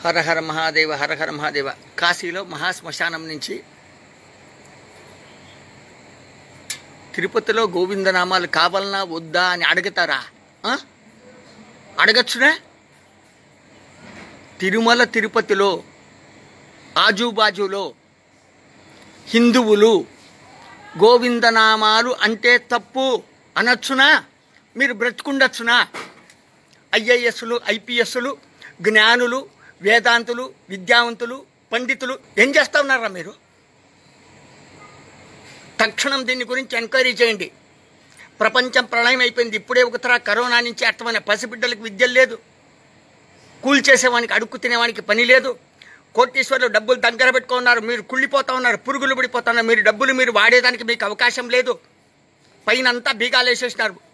హర హర మహాదేవ హర హర మహాదేవ కాశీలో మహాశ్మశానం నుంచి తిరుపతిలో గోవిందనామాలు కావాలనా వద్దా అని అడుగుతారా ఆ? అడగచ్చునే తిరుమల తిరుపతిలో ఆజుబాజులో హిందువులు గోవిందనామాలు అంటే తప్పు అనొచ్చునా మీరు బ్రతుకుండొచ్చునా ఐఏఎస్లు ఐపీఎస్లు జ్ఞానులు వేదాంతులు విద్యావంతులు పండితులు ఏం చేస్తా ఉన్నారా మీరు తక్షణం దీని గురించి ఎంక్వైరీ చేయండి ప్రపంచం ప్రళయం అయిపోయింది ఇప్పుడే ఒకతరా కరోనా నుంచి అర్థమైన పసిబిడ్డలకు విద్య లేదు కూల్ చేసేవానికి అడుక్కు తినేవానికి పని లేదు కోటీశ్వర్లు డబ్బులు దగ్గర పెట్టుకున్నారు మీరు కుళ్ళిపోతా ఉన్నారు పురుగులు పడిపోతున్నారు మీరు డబ్బులు మీరు వాడేదానికి మీకు అవకాశం లేదు పైన అంతా బీగాలు వేసేసినారు